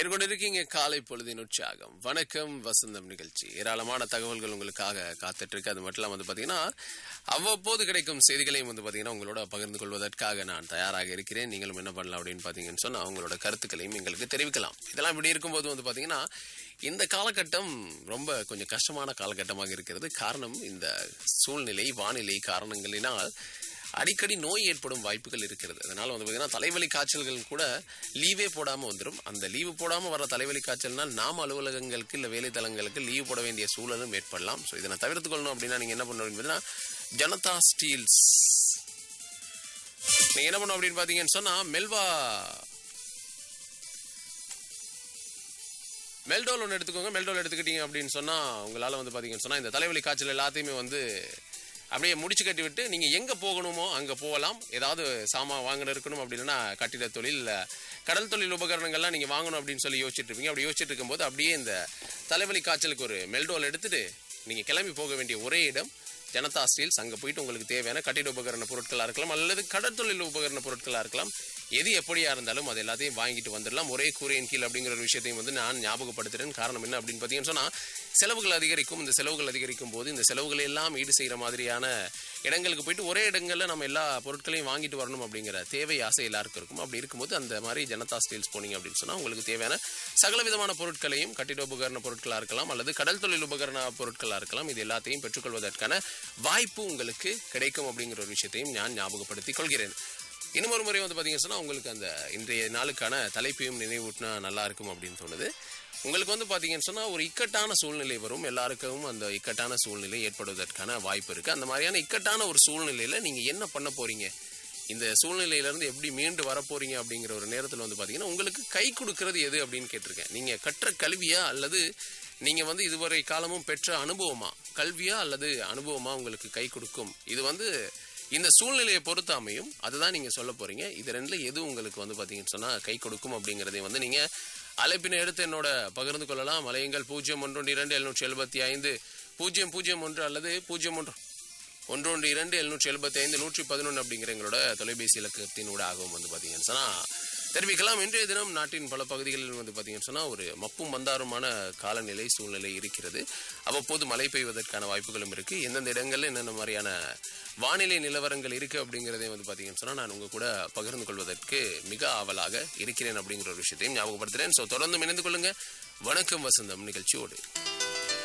கேட்டுக்கொண்டிருக்கீங்க காலை பொழுதின் உற்சாகம் வணக்கம் வசந்தம் நிகழ்ச்சி ஏராளமான தகவல்கள் உங்களுக்காக காத்துட்டு இருக்கு அது மட்டும் இல்லாம வந்து பாத்தீங்கன்னா அவ்வப்போது கிடைக்கும் செய்திகளையும் வந்து பாத்தீங்கன்னா உங்களோட பகிர்ந்து கொள்வதற்காக நான் தயாராக இருக்கிறேன் நீங்களும் என்ன பண்ணலாம் அப்படின்னு பாத்தீங்கன்னு சொன்னா உங்களோட கருத்துக்களையும் எங்களுக்கு தெரிவிக்கலாம் இதெல்லாம் இப்படி இருக்கும்போது வந்து பாத்தீங்கன்னா இந்த காலகட்டம் ரொம்ப கொஞ்சம் கஷ்டமான காலகட்டமாக இருக்கிறது காரணம் இந்த சூழ்நிலை வானிலை காரணங்களினால் அடிக்கடி நோய் ஏற்படும் வாய்ப்புகள் இருக்கிறது அதனால வந்து பார்த்தீங்கன்னா தலைவலி காய்ச்சல்கள் கூட லீவே போடாமல் வந்துடும் அந்த லீவு போடாமல் வர தலைவலி காய்ச்சல்னால் நாம் அலுவலகங்களுக்கு இல்லை வேலை தளங்களுக்கு லீவு போட வேண்டிய சூழலும் ஏற்படலாம் ஸோ இதனை தவிர்த்து கொள்ளணும் அப்படின்னா நீங்கள் என்ன பண்ணணும் அப்படின்னா ஜனதா ஸ்டீல்ஸ் நீங்கள் என்ன பண்ணணும் அப்படின்னு பார்த்தீங்கன்னு சொன்னால் மெல்வா மெல்டோல் ஒன்று எடுத்துக்கோங்க மெல்டோல் எடுத்துக்கிட்டீங்க அப்படின்னு சொன்னால் உங்களால் வந்து பார்த்தீங்கன்னு சொன்னால் இந்த தலைவலி காய்ச்சல் எல்லாத்தையுமே வந்து அப்படியே முடிச்சு கட்டி விட்டு நீங்கள் எங்கே போகணுமோ அங்கே போகலாம் ஏதாவது சாமான் வாங்கின இருக்கணும் அப்படின்னா கட்டிட தொழில் இல்ல கடல் தொழில் உபகரணங்கள்லாம் நீங்கள் வாங்கணும் அப்படின்னு சொல்லி யோசிச்சுட்டு இருப்பீங்க அப்படி யோசிச்சுட்டு இருக்கும்போது அப்படியே இந்த தலைவலி காய்ச்சலுக்கு ஒரு மெல்டோல் எடுத்துட்டு நீங்கள் கிளம்பி போக வேண்டிய ஒரே இடம் ஜனதா ஸ்டீல்ஸ் அங்கே போயிட்டு உங்களுக்கு தேவையான கட்டிட உபகரண பொருட்களாக இருக்கலாம் அல்லது கடற்தொழில் உபகரண பொருட்களாக இருக்கலாம் எது எப்படியா இருந்தாலும் அது எல்லாத்தையும் வாங்கிட்டு வந்துடலாம் ஒரே கூரையின் கீழ் அப்படிங்கிற ஒரு விஷயத்தையும் வந்து நான் ஞாபகப்படுத்துறேன் காரணம் என்ன அப்படின்னு பார்த்தீங்கன்னு சொன்னால் செலவுகள் அதிகரிக்கும் இந்த செலவுகள் அதிகரிக்கும் போது இந்த செலவுகளை எல்லாம் ஈடு செய்கிற மாதிரியான இடங்களுக்கு போயிட்டு ஒரே இடங்களில் நம்ம எல்லா பொருட்களையும் வாங்கிட்டு வரணும் அப்படிங்கிற தேவை ஆசை எல்லாருக்கும் இருக்கும் அப்படி இருக்கும்போது அந்த மாதிரி ஜனதா ஸ்டீல்ஸ் போனீங்க அப்படின்னு சொன்னால் உங்களுக்கு தேவையான சகல விதமான பொருட்களையும் கட்டிட உபகரண பொருட்களாக இருக்கலாம் அல்லது கடல் தொழில் உபகரண பொருட்களாக இருக்கலாம் இது எல்லாத்தையும் பெற்றுக்கொள்வதற்கான வாய்ப்பு உங்களுக்கு கிடைக்கும் அப்படிங்கிற ஒரு விஷயத்தையும் நான் ஞாபகப்படுத்திக் கொள்கிறேன் இன்னும் ஒரு முறை வந்து பார்த்தீங்கன்னு சொன்னால் உங்களுக்கு அந்த இன்றைய நாளுக்கான தலைப்பையும் நினைவூட்டினா நல்லா இருக்கும் அப்படின்னு தோணுது உங்களுக்கு வந்து பார்த்தீங்கன்னு சொன்னால் ஒரு இக்கட்டான சூழ்நிலை வரும் எல்லாருக்கும் அந்த இக்கட்டான சூழ்நிலை ஏற்படுவதற்கான வாய்ப்பு இருக்குது அந்த மாதிரியான இக்கட்டான ஒரு சூழ்நிலையில் நீங்கள் என்ன பண்ண போகிறீங்க இந்த சூழ்நிலையிலேருந்து எப்படி மீண்டு வர போறீங்க அப்படிங்கிற ஒரு நேரத்தில் வந்து பார்த்தீங்கன்னா உங்களுக்கு கை கொடுக்கறது எது அப்படின்னு கேட்டிருக்கேன் நீங்கள் கற்ற கல்வியா அல்லது நீங்கள் வந்து இதுவரை காலமும் பெற்ற அனுபவமா கல்வியா அல்லது அனுபவமா உங்களுக்கு கை கொடுக்கும் இது வந்து இந்த சூழ்நிலையை பொறுத்து அமையும் அதுதான் நீங்கள் சொல்ல போறீங்க இது ரெண்டுல எது உங்களுக்கு வந்து பார்த்தீங்கன்னு சொன்னால் கை கொடுக்கும் அப்படிங்கிறதை வந்து நீங்கள் அழைப்பினை எடுத்து என்னோட பகிர்ந்து கொள்ளலாம் அலையுங்கள் பூஜ்ஜியம் ஒன்று இரண்டு எழுநூற்றி எழுபத்தி ஐந்து பூஜ்ஜியம் பூஜ்ஜியம் ஒன்று அல்லது பூஜ்ஜியம் ஒன்று ஒன்றொன்று இரண்டு எழுநூற்றி எழுபத்தி ஐந்து நூற்றி பதினொன்று அப்படிங்கிற எங்களோட தொலைபேசி இலக்கத்தின் ஊடாகவும் வந்து பார்த்தீங்கன்னு சொன்னால் தெரிவிக்கலாம் இன்றைய தினம் நாட்டின் பல பகுதிகளில் வந்து பார்த்தீங்கன்னு சொன்னால் ஒரு மப்பும் மந்தாருமான காலநிலை சூழ்நிலை இருக்கிறது அவ்வப்போது மழை பெய்வதற்கான வாய்ப்புகளும் இருக்குது எந்தெந்த இடங்களில் என்னென்ன மாதிரியான வானிலை நிலவரங்கள் இருக்குது அப்படிங்கிறதை வந்து பார்த்தீங்கன்னு சொன்னால் நான் உங்கள் கூட பகிர்ந்து கொள்வதற்கு மிக ஆவலாக இருக்கிறேன் அப்படிங்கிற ஒரு விஷயத்தையும் ஞாபகப்படுத்துகிறேன் ஸோ தொடர்ந்து இணைந்து கொள்ளுங்க வணக்கம் வசந்தம் நிகழ்ச்சியோடு